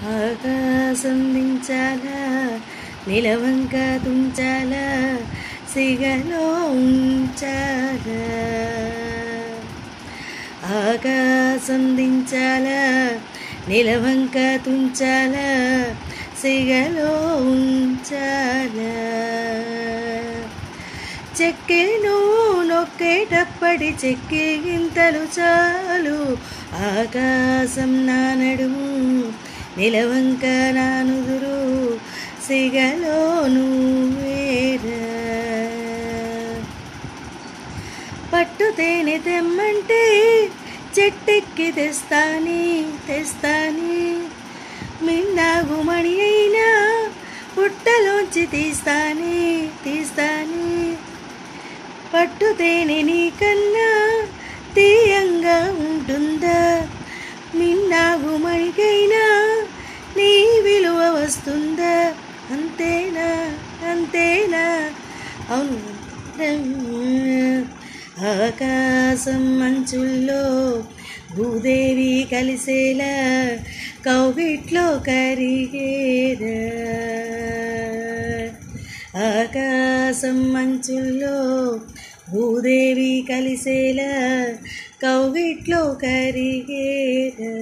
ఆకాశం దించాలా నిలవంక తుంచాలా సిగలో ఉంచాలా ఆకాశం దించాలా నిలవంక తుంచాలా సిగలో ఉంచాలా చెక్కెను నొక్కేటప్పటి చెక్కి గింతలు చాలు ఆకాశం నా నడుము నిలవంక నా నుదురు సిగలో నువ్వేరా పట్టు తేనె తెమ్మంటే చెట్టెక్కి తెస్తాని తెస్తాని మిన్నాగు మణి అయినా పుట్టలోంచి తీస్తాని తీస్తాని పట్టు తేనె నీకన్నా తీయంగా ఉంటుందా మిన్నాగు మణికైనా నీ విలువ వస్తుందా అంతేనా అంతేనా అవును ఆకాశం మంచుల్లో భూదేవి కలిసేలా కౌగిట్లో కరిగేదా ఆకాశం మంచుల్లో భూదేవి కలిసేలా కౌగిట్లో కరిగేదా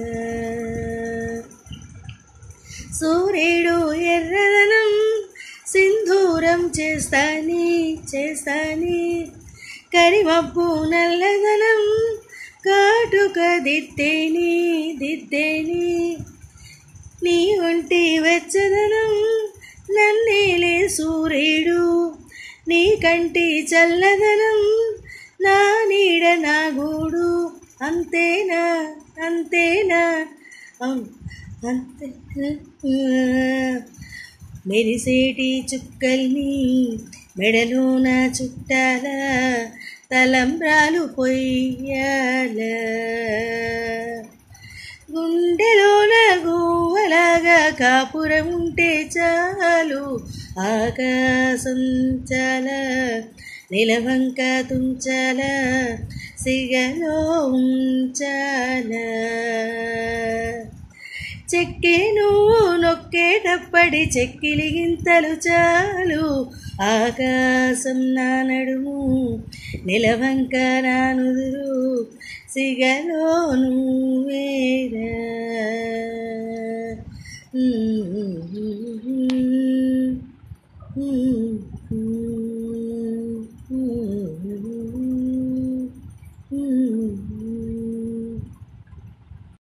సూర్యుడు ఎర్రదనం సింధూరం చేస్తాని చేస్తాని కరిమబ్బు నల్లదనం కాటుక దిద్దేని దిద్దేని నీ ఒంటి వెచ్చదనం నన్నేలే సూర్యుడు నీ కంటి చల్లదనం నా నీడ నా గూడు అంతేనా అంతేనా అవును అంతే మెరిసేటి చుక్కల్ని మెడలోన చుట్టాల తలంబ్రాలు పొయ్యాల గుండెలోన గువ్వలాగా కాపురం ఉంటే చాలు ఆకాశం చాల నిలవంక తుంచాల సిగలో ఉంచాల చెక్కేను నొక్కేటప్పటి చెక్కిలి గింతలు చాలు ఆకాశం నా నడుము నిలవంక నా నుదురు సిగలో నువ్వే